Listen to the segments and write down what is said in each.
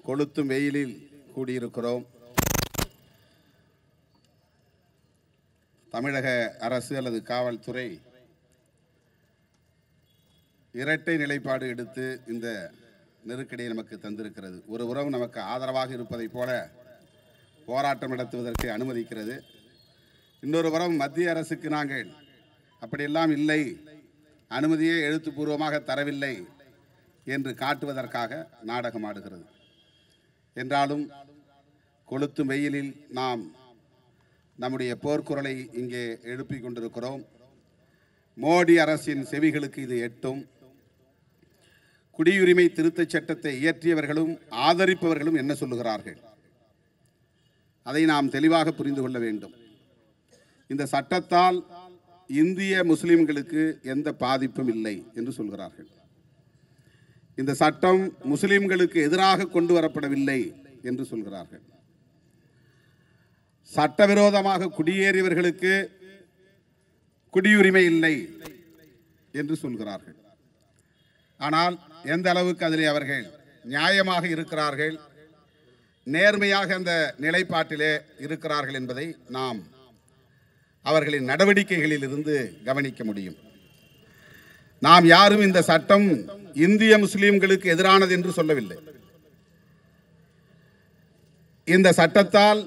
கொளுத்தும் வெயிலில் கூடியிருக்கிறோம் தமிழக அரசு அல்லது காவல்துறை இரட்டை நிலைப்பாடு எடுத்து இந்த நெருக்கடியை நமக்கு தந்திருக்கிறது ஒரு உறவு நமக்கு ஆதரவாக இருப்பதைப் போல போராட்டம் நடத்துவதற்கு அனுமதிக்கிறது இன்னொரு புறம் மத்திய அரசுக்கு நாங்கள் அப்படியெல்லாம் இல்லை அனுமதியை எழுத்துப்பூர்வமாக தரவில்லை என்று காட்டுவதற்காக நாடகம் ஆடுகிறது என்றாலும் கொளுத்தும் வெயிலில் நாம் நம்முடைய போர்க்குரலை இங்கே எழுப்பிக் கொண்டிருக்கிறோம் மோடி அரசின் செவிகளுக்கு இது எட்டும் குடியுரிமை திருத்தச் சட்டத்தை இயற்றியவர்களும் ஆதரிப்பவர்களும் என்ன சொல்லுகிறார்கள் அதை நாம் தெளிவாக புரிந்து கொள்ள வேண்டும் இந்த சட்டத்தால் இந்திய முஸ்லிம்களுக்கு எந்த பாதிப்பும் இல்லை என்று சொல்கிறார்கள் இந்த சட்டம் முஸ்லிம்களுக்கு எதிராக கொண்டு வரப்படவில்லை என்று சொல்கிறார்கள் சட்டவிரோதமாக குடியேறியவர்களுக்கு குடியுரிமை இல்லை என்று சொல்கிறார்கள் ஆனால் எந்த அளவுக்கு அதிலே அவர்கள் நியாயமாக இருக்கிறார்கள் நேர்மையாக அந்த நிலைப்பாட்டிலே இருக்கிறார்கள் என்பதை நாம் அவர்களின் நடவடிக்கைகளில் இருந்து கவனிக்க முடியும் நாம் யாரும் இந்த சட்டம் இந்திய முஸ்லிம்களுக்கு எதிரானது என்று சொல்லவில்லை இந்த சட்டத்தால்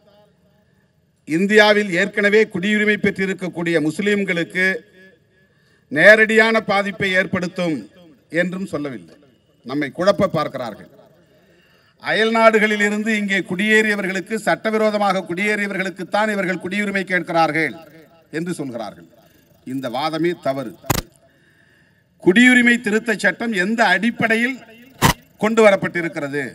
இந்தியாவில் ஏற்கனவே குடியுரிமை பெற்றிருக்கக்கூடிய முஸ்லிம்களுக்கு நேரடியான பாதிப்பை ஏற்படுத்தும் என்றும் சொல்லவில்லை நம்மை குழப்ப பார்க்கிறார்கள் அயல் நாடுகளில் இருந்து இங்கே குடியேறியவர்களுக்கு சட்டவிரோதமாக குடியேறியவர்களுக்குத்தான் இவர்கள் குடியுரிமை கேட்கிறார்கள் என்று சொல்கிறார்கள் இந்த வாதமே தவறு குடியுரிமை திருத்தச் சட்டம் எந்த அடிப்படையில் கொண்டு வரப்பட்டிருக்கிறது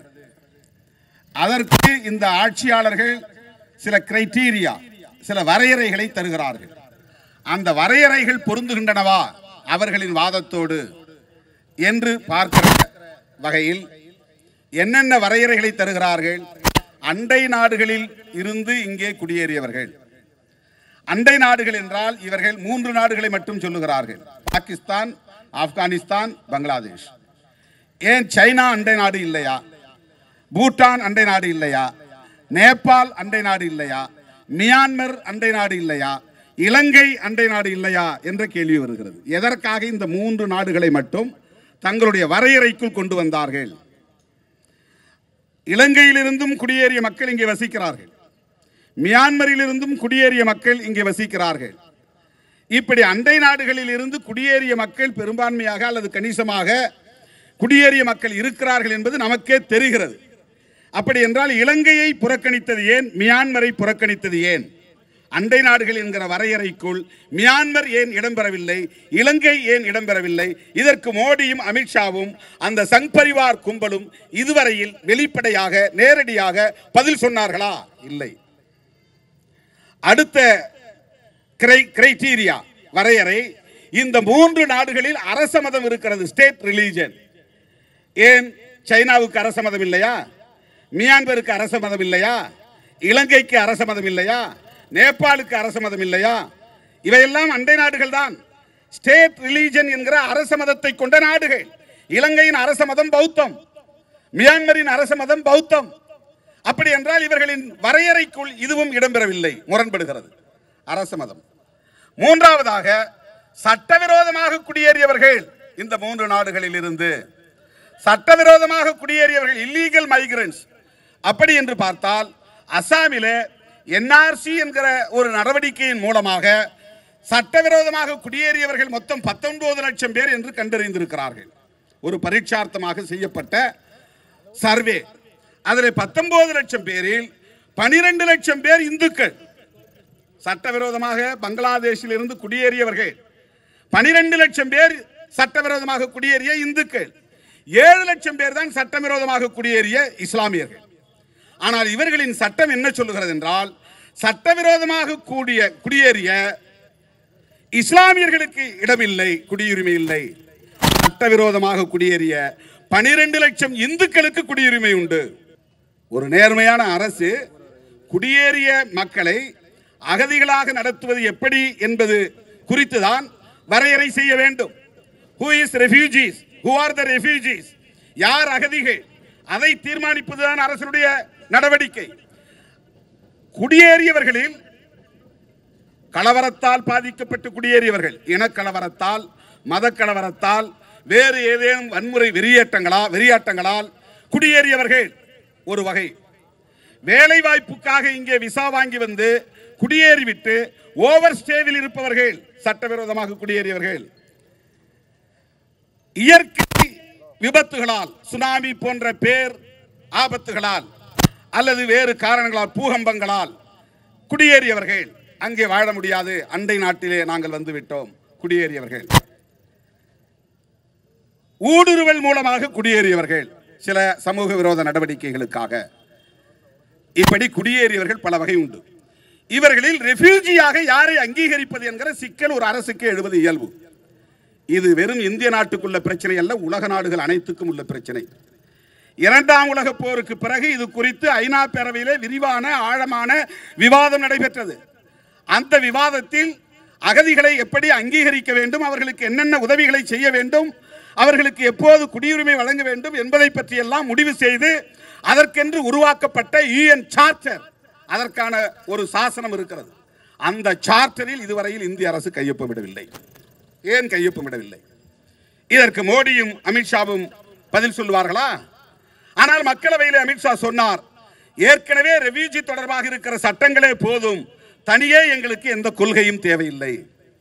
அதற்கு இந்த ஆட்சியாளர்கள் சில கிரைட்டீரியா சில வரையறைகளை தருகிறார்கள் அந்த வரையறைகள் பொருந்துகின்றனவா அவர்களின் வாதத்தோடு என்று பார்க்கிற வகையில் என்னென்ன வரையறைகளை தருகிறார்கள் அண்டை நாடுகளில் இருந்து இங்கே குடியேறியவர்கள் அண்டை நாடுகள் என்றால் இவர்கள் மூன்று நாடுகளை மட்டும் சொல்லுகிறார்கள் பாகிஸ்தான் ஆப்கானிஸ்தான் பங்களாதேஷ் ஏன் சைனா அண்டை நாடு இல்லையா பூட்டான் அண்டை நாடு இல்லையா நேபாள் அண்டை நாடு இல்லையா மியான்மர் அண்டை நாடு இல்லையா இலங்கை அண்டை நாடு இல்லையா என்ற கேள்வி வருகிறது எதற்காக இந்த மூன்று நாடுகளை மட்டும் தங்களுடைய வரையறைக்குள் கொண்டு வந்தார்கள் இலங்கையிலிருந்தும் குடியேறிய மக்கள் இங்கே வசிக்கிறார்கள் மியான்மரிலிருந்தும் குடியேறிய மக்கள் இங்கே வசிக்கிறார்கள் இப்படி அண்டை நாடுகளில் இருந்து குடியேறிய மக்கள் பெரும்பான்மையாக அல்லது கணிசமாக குடியேறிய மக்கள் இருக்கிறார்கள் என்பது நமக்கே தெரிகிறது அப்படி என்றால் இலங்கையை புறக்கணித்தது ஏன் மியான்மரை புறக்கணித்தது ஏன் அண்டை நாடுகள் என்கிற வரையறைக்குள் மியான்மர் ஏன் இடம்பெறவில்லை இலங்கை ஏன் இடம்பெறவில்லை இதற்கு மோடியும் அமித்ஷாவும் அந்த சங் பரிவார் கும்பலும் இதுவரையில் வெளிப்படையாக நேரடியாக பதில் சொன்னார்களா இல்லை அடுத்த கிரை கிரைட்டீரியா வரையறை இந்த மூன்று நாடுகளில் அரச மதம் இருக்கிறது ஸ்டேட் ரிலீஜன் ஏன் சைனாவுக்கு அரச மதம் இல்லையா மியான்மருக்கு அரச மதம் இல்லையா இலங்கைக்கு அரச மதம் இல்லையா நேபாளுக்கு அரச மதம் இல்லையா இவையெல்லாம் அண்டை நாடுகள் தான் ஸ்டேட் ரிலீஜன் என்கிற அரச மதத்தை கொண்ட நாடுகள் இலங்கையின் அரச மதம் பௌத்தம் மியான்மரின் அரச மதம் பௌத்தம் அப்படி என்றால் இவர்களின் வரையறைக்குள் இதுவும் இடம்பெறவில்லை முரண்படுகிறது அரச மதம் மூன்றாவதாக சட்டவிரோதமாக குடியேறியவர்கள் இந்த மூன்று நாடுகளில் இருந்து சட்டவிரோதமாக குடியேறியவர்கள் இல்லீகல் மைக்ரன்ஸ் அப்படி என்று பார்த்தால் அசாமிலே என்ஆர்சி என்கிற ஒரு நடவடிக்கையின் மூலமாக சட்டவிரோதமாக குடியேறியவர்கள் மொத்தம் பத்தொன்பது லட்சம் பேர் என்று கண்டறிந்திருக்கிறார்கள் ஒரு பரீட்சார்த்தமாக செய்யப்பட்ட சர்வே அதில் பத்தொன்பது லட்சம் பேரில் பனிரெண்டு லட்சம் பேர் இந்துக்கள் சட்டவிரோதமாக பங்களாதேஷில் இருந்து குடியேறியவர்கள் பனிரெண்டு லட்சம் பேர் சட்டவிரோதமாக குடியேறிய இந்துக்கள் ஏழு லட்சம் பேர் தான் சட்டவிரோதமாக குடியேறிய இஸ்லாமியர்கள் ஆனால் இவர்களின் சட்டம் என்ன சொல்லுகிறது என்றால் சட்டவிரோதமாக கூடிய குடியேறிய இஸ்லாமியர்களுக்கு இடமில்லை குடியுரிமை இல்லை சட்டவிரோதமாக குடியேறிய பனிரெண்டு லட்சம் இந்துக்களுக்கு குடியுரிமை உண்டு ஒரு நேர்மையான அரசு குடியேறிய மக்களை அகதிகளாக நடத்துவது எப்படி என்பது குறித்து தான் வரையறை செய்ய வேண்டும் who is refugees who are the refugees யார் அகதிகள் அதை தீர்மானிப்பதுதான் அரசனுடைய நடவடிக்கை குடியேறியவர்களில் கலவரத்தால் பாதிக்கப்பட்டு குடியேறியவர்கள் இனக்கலவரத்தால் மத கலவரத்தால் வேறு ஏதேனும் வன்முறை வெறியேற்றங்களா வெறியாட்டங்களால் குடியேறியவர்கள் ஒரு வகை வேலை வாய்ப்புக்காக இங்கே விசா வாங்கி வந்து குடியேறிவிட்டு ஓவர் ஸ்டேவில் இருப்பவர்கள் சட்டவிரோதமாக குடியேறியவர்கள் இயற்கை விபத்துகளால் சுனாமி போன்ற பேர் ஆபத்துகளால் அல்லது வேறு காரணங்களால் பூகம்பங்களால் குடியேறியவர்கள் அங்கே வாழ முடியாது அண்டை நாட்டிலே நாங்கள் வந்து விட்டோம் குடியேறியவர்கள் ஊடுருவல் மூலமாக குடியேறியவர்கள் சில சமூக விரோத நடவடிக்கைகளுக்காக இப்படி குடியேறியவர்கள் பல வகை உண்டு இவர்களில் ரெஃப்யூஜியாக யாரை அங்கீகரிப்பது என்கிற சிக்கல் ஒரு அரசுக்கு எழுவது இயல்பு இது வெறும் இந்திய நாட்டுக்குள்ள பிரச்சனை அல்ல உலக நாடுகள் அனைத்துக்கும் உள்ள பிரச்சனை இரண்டாம் உலக போருக்கு பிறகு இது குறித்து ஐநா பேரவையிலே விரிவான ஆழமான விவாதம் நடைபெற்றது அந்த விவாதத்தில் அகதிகளை எப்படி அங்கீகரிக்க வேண்டும் அவர்களுக்கு என்னென்ன உதவிகளை செய்ய வேண்டும் அவர்களுக்கு எப்போது குடியுரிமை வழங்க வேண்டும் என்பதை பற்றியெல்லாம் முடிவு செய்து அதற்கென்று உருவாக்கப்பட்ட யூஎன் சார்ட்டர் அதற்கான ஒரு சாசனம் இருக்கிறது அந்த சார்ட்டரில் இதுவரையில் இந்திய அரசு கையொப்பமிடவில்லை ஏன் கையொப்பமிடவில்லை இதற்கு மோடியும் அமித்ஷாவும் பதில் சொல்லுவார்களா ஆனால் மக்களவையில் அமித்ஷா சொன்னார் ஏற்கனவே ரெவியூஜி தொடர்பாக இருக்கிற சட்டங்களே போதும் தனியே எங்களுக்கு எந்த கொள்கையும் தேவையில்லை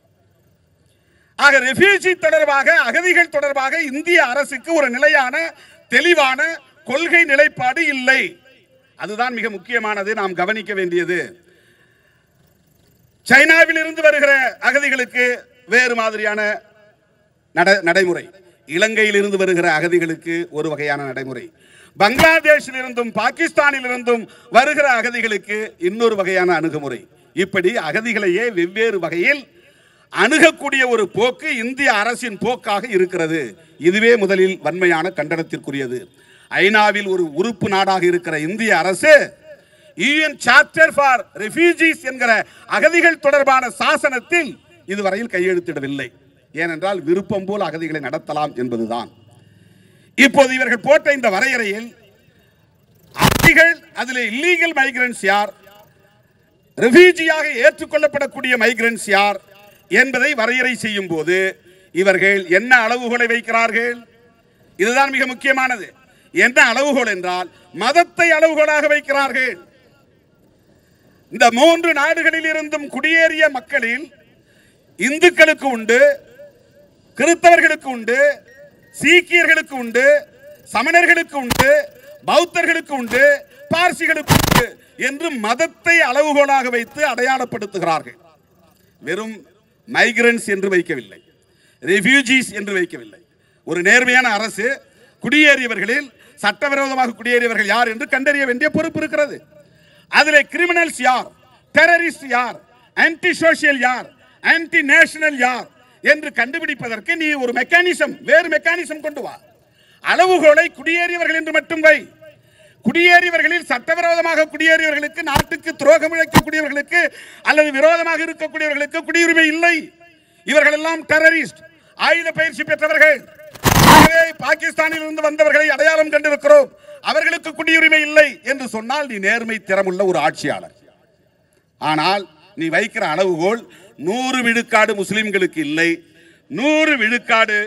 ஆக ரெஃப்யூஜி தொடர்பாக அகதிகள் தொடர்பாக இந்திய அரசுக்கு ஒரு நிலையான தெளிவான கொள்கை நிலைப்பாடு இல்லை அதுதான் மிக முக்கியமானது நாம் கவனிக்க வேண்டியது சைனாவில் இருந்து வருகிற அகதிகளுக்கு வேறு மாதிரியான நட- நடைமுறை இலங்கையில் இருந்து வருகிற அகதிகளுக்கு ஒரு வகையான நடைமுறை பங்களாதேஷில் இருந்தும் பாகிஸ்தானில் இருந்தும் வருகிற அகதிகளுக்கு இன்னொரு வகையான அணுகுமுறை இப்படி அகதிகளையே வெவ்வேறு வகையில் அணுகக்கூடிய ஒரு போக்கு இந்திய அரசின் போக்காக இருக்கிறது இதுவே முதலில் வன்மையான கண்டனத்திற்குரியது ஐநாவில் ஒரு உறுப்பு நாடாக இருக்கிற இந்திய அரசு யூஎன் சார்ட்டர் ஃபார் ரெஃப்யூஜிஸ் என்கிற அகதிகள் தொடர்பான சாசனத்தில் இதுவரையில் கையெழுத்திடவில்லை ஏனென்றால் விருப்பம் போல் அகதிகளை நடத்தலாம் என்பதுதான் இப்போது இவர்கள் போட்ட இந்த வரையறையில் அகதிகள் அதில் இல்லீகல் மைக்ரன்ஸ் யார் ரெஃப்யூஜியாக ஏற்றுக்கொள்ளப்படக்கூடிய மைக்ரன்ஸ் யார் என்பதை வரையறை செய்யும் போது இவர்கள் என்ன அளவுகோலை வைக்கிறார்கள் இதுதான் மிக முக்கியமானது என்ன அளவுகோல் என்றால் மதத்தை அளவுகோலாக வைக்கிறார்கள் இந்த மூன்று நாடுகளில் இருந்தும் குடியேறிய மக்களில் இந்துக்களுக்கு உண்டு கிறிஸ்தவர்களுக்கு உண்டு சீக்கியர்களுக்கு உண்டு சமணர்களுக்கு உண்டு பௌத்தர்களுக்கு உண்டு பார்சிகளுக்கு உண்டு என்று மதத்தை அளவுகோலாக வைத்து அடையாளப்படுத்துகிறார்கள் வெறும் மைக்ரன்ஸ் என்று வைக்கவில்லை ரெஃப்யூஜிஸ் என்று வைக்கவில்லை ஒரு நேர்மையான அரசு குடியேறியவர்களில் சட்டவிரோதமாக குடியேறியவர்கள் யார் என்று கண்டறிய வேண்டிய பொறுப்பு இருக்கிறது அதிலே கிரிமினல்ஸ் யார் டெரரிஸ்ட் யார் ஆன்டி சோசியல் யார் ஆன்டி நேஷனல் யார் என்று கண்டுபிடிப்பதற்கு நீ ஒரு மெக்கானிசம் வேறு மெக்கானிசம் கொண்டு வா அளவுகோலை குடியேறியவர்கள் என்று மட்டும் வை குடியேறியவர்களில் சட்டவிரோதமாக குடியேறியவர்களுக்கு நாட்டுக்கு துரோகம் இழைக்கக்கூடியவர்களுக்கு அல்லது விரோதமாக இருக்கக்கூடியவர்களுக்கு குடியுரிமை இல்லை இவர்கள் எல்லாம் டெரரிஸ்ட் ஆயுத பயிற்சி பெற்றவர்கள் ஆகவே பாகிஸ்தானில் இருந்து வந்தவர்களை அடையாளம் கண்டிருக்கிறோம் அவர்களுக்கு குடியுரிமை இல்லை என்று சொன்னால் நீ நேர்மை திறமுள்ள ஒரு ஆட்சியாளர் ஆனால் நீ வைக்கிற அளவுகோல் நூறு விழுக்காடு முஸ்லிம்களுக்கு இல்லை நூறு விழுக்காடு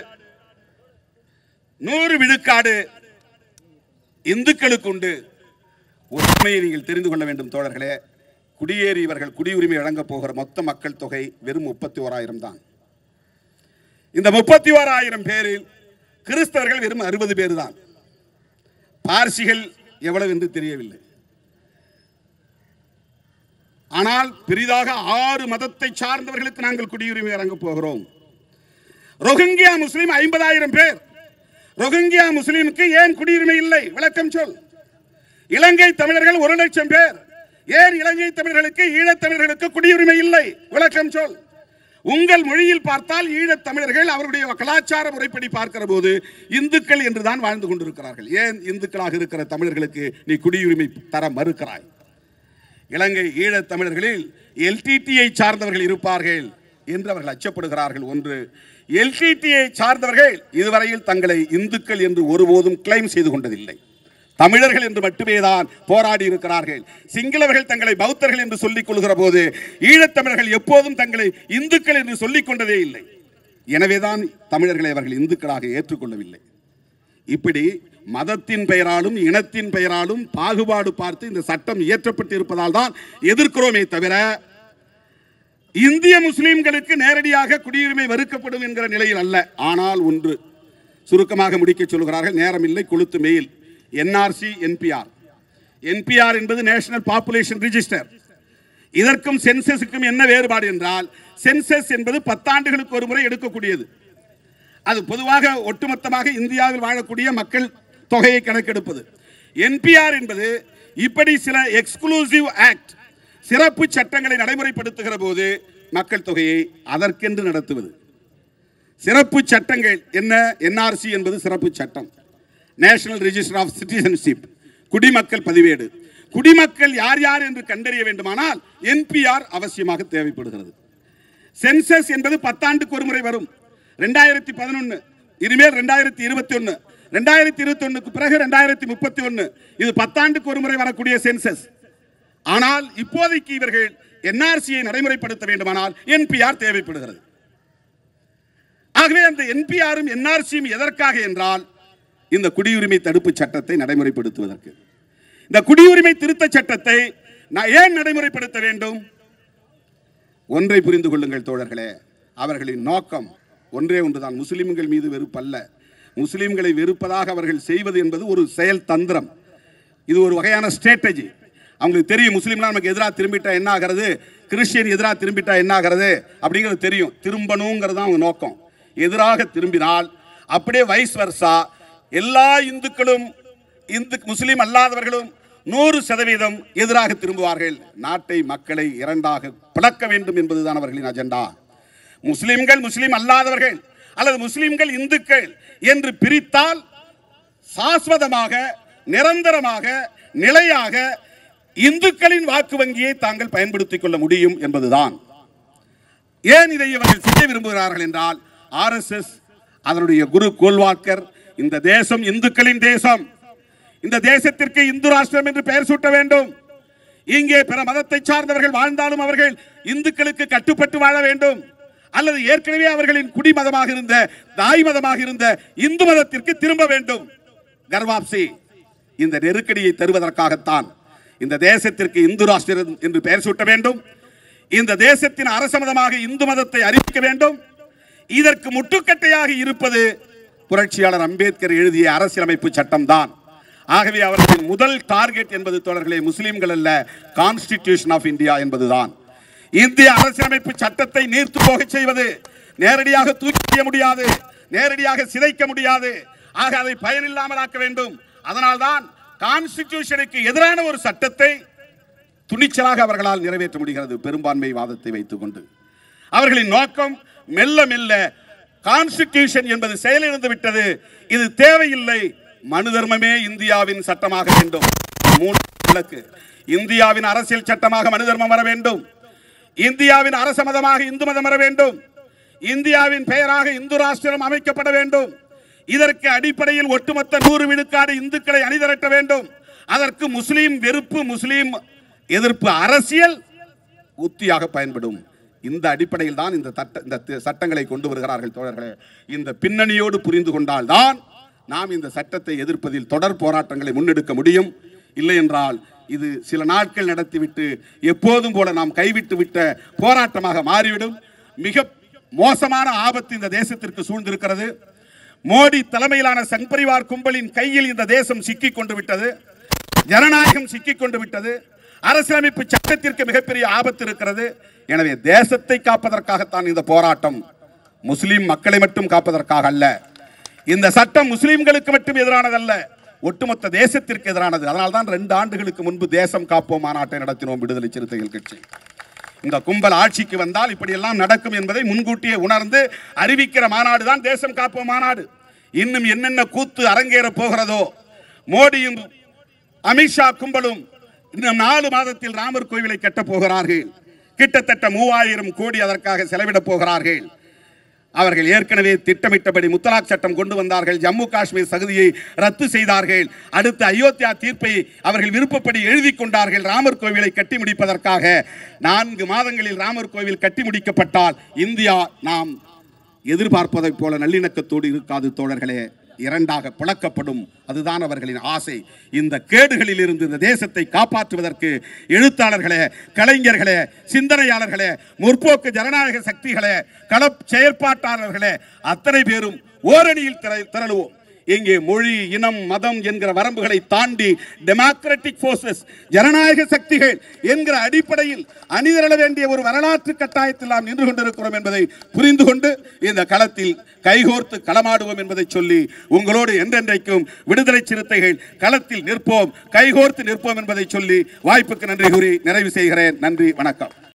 நூறு விழுக்காடு இந்துக்களுக்கு உண்டு ஒரு உண்மையை நீங்கள் தெரிந்து கொள்ள வேண்டும் தோழர்களே குடியேறியவர்கள் குடியுரிமை வழங்கப் போகிற மொத்த மக்கள் தொகை வெறும் முப்பத்தி ஓராயிரம் தான் இந்த முப்பத்தி ஓராயிரம் பேரில் கிறிஸ்தவர்கள் வெறும் அறுபது பேர் தான் பார்சிகள் எவ்வளவு என்று தெரியவில்லை ஆனால் பெரிதாக ஆறு மதத்தை சார்ந்தவர்களுக்கு நாங்கள் குடியுரிமை வழங்கப் போகிறோம் ரோஹிங்கியா முஸ்லிம் ஐம்பதாயிரம் பேர் ரோஹிங்கியா முஸ்லிமுக்கு ஏன் குடியுரிமை இல்லை விளக்கம் சொல் இலங்கை தமிழர்கள் ஒரு லட்சம் பேர் ஏன் இலங்கை தமிழர்களுக்கு ஈழத் தமிழர்களுக்கு குடியுரிமை இல்லை விளக்கம் சொல் உங்கள் மொழியில் பார்த்தால் ஈழத் தமிழர்கள் அவருடைய கலாச்சார முறைப்படி பார்க்கிற போது இந்துக்கள் என்றுதான் வாழ்ந்து கொண்டிருக்கிறார்கள் ஏன் இந்துக்களாக இருக்கிற தமிழர்களுக்கு நீ குடியுரிமை தர மறுக்கிறாய் இலங்கை ஈழத் தமிழர்களில் எல்டிடியை சார்ந்தவர்கள் இருப்பார்கள் என்று அவர்கள் அச்சப்படுகிறார்கள் ஒன்று எல்டிடியை சார்ந்தவர்கள் இதுவரையில் தங்களை இந்துக்கள் என்று ஒருபோதும் கிளைம் செய்து கொண்டதில்லை தமிழர்கள் என்று மட்டுமே தான் போராடி இருக்கிறார்கள் சிங்களவர்கள் தங்களை பௌத்தர்கள் என்று சொல்லிக் கொள்கிற போது ஈழத்தமிழர்கள் எப்போதும் தங்களை இந்துக்கள் என்று சொல்லிக் கொண்டதே இல்லை எனவேதான் தமிழர்களை அவர்கள் இந்துக்களாக ஏற்றுக்கொள்ளவில்லை இப்படி மதத்தின் பெயராலும் இனத்தின் பெயராலும் பாகுபாடு பார்த்து இந்த சட்டம் இயற்றப்பட்டு இருப்பதால் தான் எதிர்க்கிறோமே தவிர இந்திய முஸ்லிம்களுக்கு நேரடியாக குடியுரிமை மறுக்கப்படும் என்கிற நிலையில் அல்ல ஆனால் ஒன்று சுருக்கமாக முடிக்க சொல்கிறார்கள் நேரம் இல்லை கொளுத்து மெயில் என்ஆர்சி என்பிஆர் என்பிஆர் என்பது நேஷனல் பாப்புலேஷன் ரிஜிஸ்டர் இதற்கும் சென்சஸுக்கும் என்ன வேறுபாடு என்றால் சென்சஸ் என்பது பத்தாண்டுகளுக்கு ஒரு முறை எடுக்கக்கூடியது அது பொதுவாக ஒட்டுமொத்தமாக இந்தியாவில் வாழக்கூடிய மக்கள் தொகையை கணக்கெடுப்பது என்பிஆர் என்பது இப்படி சில எக்ஸ்க்ளூசிவ் ஆக்ட் சிறப்பு சட்டங்களை நடைமுறைப்படுத்துகிற போது மக்கள் தொகையை அதற்கென்று நடத்துவது சிறப்பு சட்டங்கள் என்ன என்ஆர்சி என்பது சிறப்பு சட்டம் நேஷனல் ரெஜிஸ்டர் ஆஃப் சிட்டிசன்ஷிப் குடிமக்கள் பதிவேடு குடிமக்கள் யார் யார் என்று கண்டறிய வேண்டுமானால் என்பிஆர் அவசியமாக தேவைப்படுகிறது சென்சஸ் என்பது பத்தாண்டுக்கு ஒரு முறை வரும் ரெண்டாயிரத்தி பதினொன்னு இனிமேல் ரெண்டாயிரத்தி இருபத்தி ஒன்னு ரெண்டாயிரத்தி இருபத்தி ஒன்னுக்கு பிறகு ரெண்டாயிரத்தி முப்பத்தி ஒன்னு இது பத்தாண்டுக்கு ஒரு முறை வரக்கூடிய சென்சஸ் ஆனால் இப்போதைக்கு இவர்கள் என்ஆர்சியை நடைமுறைப்படுத்த வேண்டுமானால் என்பிஆர் தேவைப்படுகிறது ஆகவே அந்த என்பிஆரும் என்ஆர்சியும் எதற்காக என்றால் இந்த குடியுரிமை தடுப்பு சட்டத்தை நடைமுறைப்படுத்துவதற்கு இந்த குடியுரிமை திருத்த சட்டத்தை நான் ஏன் நடைமுறைப்படுத்த வேண்டும் ஒன்றை புரிந்து கொள்ளுங்கள் தோழர்களே அவர்களின் நோக்கம் ஒன்றே ஒன்றுதான் முஸ்லிம்கள் மீது வெறுப்பல்ல முஸ்லிம்களை வெறுப்பதாக அவர்கள் செய்வது என்பது ஒரு செயல் தந்திரம் இது ஒரு வகையான ஸ்ட்ராட்டஜி அவங்களுக்கு தெரியும் முஸ்லீம்லாம் நமக்கு எதிராக திரும்பிட்டா என்ன ஆகிறது கிறிஸ்டியன் எதிராக திரும்பிட்டா என்ன ஆகிறது அப்படிங்கிறது தெரியும் திரும்பணுங்கிறது தான் அவங்க நோக்கம் எதிராக திரும்பினால் அப்படியே வைஸ் வர்சா எல்லா இந்துக்களும் இந்து முஸ்லீம் அல்லாதவர்களும் நூறு சதவீதம் எதிராக திரும்புவார்கள் நாட்டை மக்களை இரண்டாக பிளக்க வேண்டும் என்பதுதான் அவர்களின் அஜெண்டா முஸ்லிம்கள் முஸ்லீம் அல்லாதவர்கள் அல்லது முஸ்லிம்கள் இந்துக்கள் என்று பிரித்தால் சாஸ்வதமாக நிரந்தரமாக நிலையாக இந்துக்களின் வாக்கு வங்கியை தாங்கள் பயன்படுத்திக் கொள்ள முடியும் என்பதுதான் ஏன் இதை இவர்கள் செய்ய விரும்புகிறார்கள் என்றால் ஆர்எஸ்எஸ் அதனுடைய குரு கோல்வாக்கர் இந்த தேசம் இந்துக்களின் தேசம் இந்த தேசத்திற்கு இந்து ராஷ்டிரம் என்று பெயர் சூட்ட வேண்டும் இங்கே பிற மதத்தை சார்ந்தவர்கள் வாழ்ந்தாலும் அவர்கள் இந்துக்களுக்கு கட்டுப்பட்டு வாழ வேண்டும் அல்லது ஏற்கனவே அவர்களின் குடிமதமாக இருந்த தாய் மதமாக இருந்த இந்து மதத்திற்கு திரும்ப வேண்டும் கர்வாப்சி இந்த நெருக்கடியை தருவதற்காகத்தான் இந்த தேசத்திற்கு இந்து ராஷ்டிரம் என்று பெயர் சூட்ட வேண்டும் இந்த தேசத்தின் அரச மதமாக இந்து மதத்தை அறிவிக்க வேண்டும் இதற்கு முட்டுக்கட்டையாக இருப்பது புரட்சியாளர் அம்பேத்கர் எழுதிய அரசியலமைப்பு சட்டம்தான் ஆகவே அவர்களின் முதல் டார்கெட் என்பது தோழர்களே முஸ்லிம்கள் அல்ல கான்ஸ்டிடியூஷன் ஆஃப் இந்தியா என்பதுதான் இந்திய அரசியலமைப்பு சட்டத்தை நீர்த்து போகச் செய்வது நேரடியாக தூக்கி எறிய முடியாது நேரடியாக சிதைக்க முடியாது ஆக அதை பயனில்லாமலாக்க வேண்டும் அதனால்தான் கான்ஸ்டிடியூஷனுக்கு எதிரான ஒரு சட்டத்தை துணிச்சலாக அவர்களால் நிறைவேற்ற முடிகிறது பெரும்பான்மை வாதத்தை வைத்துக் கொண்டு அவர்களின் நோக்கம் மெல்ல மெல்ல கான்ஸ்டிடியூஷன் என்பது செயலிழந்து விட்டது இது தேவையில்லை மனு தர்மமே இந்தியாவின் சட்டமாக வேண்டும் மூணு விளக்கு இந்தியாவின் அரசியல் சட்டமாக மனு தர்மம் வர வேண்டும் இந்தியாவின் அரச மதமாக இந்து மதம் வர வேண்டும் இந்தியாவின் பெயராக இந்து ராஷ்டிரம் அமைக்கப்பட வேண்டும் இதற்கு அடிப்படையில் ஒட்டுமொத்த நூறு விழுக்காடு இந்துக்களை அணிதிரட்ட வேண்டும் அதற்கு முஸ்லீம் வெறுப்பு முஸ்லீம் எதிர்ப்பு அரசியல் உத்தியாக பயன்படும் இந்த அடிப்படையில் தான் இந்த தட்ட இந்த தி- சட்டங்களை கொண்டு வருகிறார்கள் தோழர்களே இந்த பின்னணியோடு புரிந்து கொண்டால்தான் நாம் இந்த சட்டத்தை எதிர்ப்பதில் தொடர் போராட்டங்களை முன்னெடுக்க முடியும் இல்லை என்றால் இது சில நாட்கள் நடத்திவிட்டு எப்போதும் போல நாம் கைவிட்டு விட்ட போராட்டமாக மாறிவிடும் மிக மோசமான ஆபத்து இந்த தேசத்திற்கு சூழ்ந்திருக்கிறது மோடி தலைமையிலான சங் பரிவார் கும்பலின் கையில் இந்த தேசம் சிக்கிக் கொண்டு விட்டது ஜனநாயகம் சிக்கிக் கொண்டு விட்டது அரசியலமைப்பு சட்டத்திற்கு மிகப்பெரிய ஆபத்து இருக்கிறது எனவே தேசத்தை காப்பதற்காகத்தான் இந்த போராட்டம் முஸ்லிம் மக்களை மட்டும் காப்பதற்காக அல்ல இந்த சட்டம் முஸ்லிம்களுக்கு மட்டும் எதிரானதல்ல ஒட்டுமொத்த தேசத்திற்கு எதிரானது அதனால்தான் ரெண்டு ஆண்டுகளுக்கு முன்பு தேசம் காப்போம் மாநாட்டை நடத்தினோம் விடுதலை சிறுத்தைகள் கட்சி இந்த கும்பல் ஆட்சிக்கு வந்தால் இப்படியெல்லாம் நடக்கும் என்பதை முன்கூட்டியே உணர்ந்து அறிவிக்கிற மாநாடு தான் தேசம் காப்போம் மாநாடு இன்னும் என்னென்ன கூத்து அரங்கேற போகிறதோ மோடியும் அமித்ஷா கும்பலும் இன்னும் நாலு மாதத்தில் ராமர் கோவிலை கட்டப் போகிறார்கள் கிட்டத்தட்ட மூவாயிரம் கோடி அதற்காக செலவிடப் போகிறார்கள் அவர்கள் ஏற்கனவே திட்டமிட்டபடி முத்தலாக் சட்டம் கொண்டு வந்தார்கள் ஜம்மு காஷ்மீர் சகுதியை ரத்து செய்தார்கள் அடுத்து அயோத்தியா தீர்ப்பை அவர்கள் விருப்பப்படி எழுதி கொண்டார்கள் ராமர் கோவிலை கட்டி முடிப்பதற்காக நான்கு மாதங்களில் ராமர் கோவில் கட்டி முடிக்கப்பட்டால் இந்தியா நாம் எதிர்பார்ப்பதைப் போல நல்லிணக்கத்தோடு இருக்காது தோழர்களே இரண்டாக பிளக்கப்படும் அதுதான் அவர்களின் ஆசை இந்த கேடுகளில் இருந்து இந்த தேசத்தை காப்பாற்றுவதற்கு எழுத்தாளர்களே கலைஞர்களே சிந்தனையாளர்களே முற்போக்கு ஜனநாயக சக்திகளே கள செயற்பாட்டாளர்களே அத்தனை பேரும் ஓரணியில் திர- திரளுவோம் இங்கே மொழி இனம் மதம் என்கிற வரம்புகளை தாண்டி டெமோக்ராட்டிக் ஃபோர்ஸஸ் ஜனநாயக சக்திகள் என்கிற அடிப்படையில் அணிதிரள வேண்டிய ஒரு வரலாற்று கட்டாயத்தில் நாம் நின்று கொண்டிருக்கிறோம் என்பதை புரிந்து கொண்டு இந்த களத்தில் கைகோர்த்து களமாடுவோம் என்பதை சொல்லி உங்களோடு என்றென்றைக்கும் விடுதலை சிறுத்தைகள் களத்தில் நிற்போம் கைகோர்த்து நிற்போம் என்பதை சொல்லி வாய்ப்புக்கு நன்றி கூறி நிறைவு செய்கிறேன் நன்றி வணக்கம்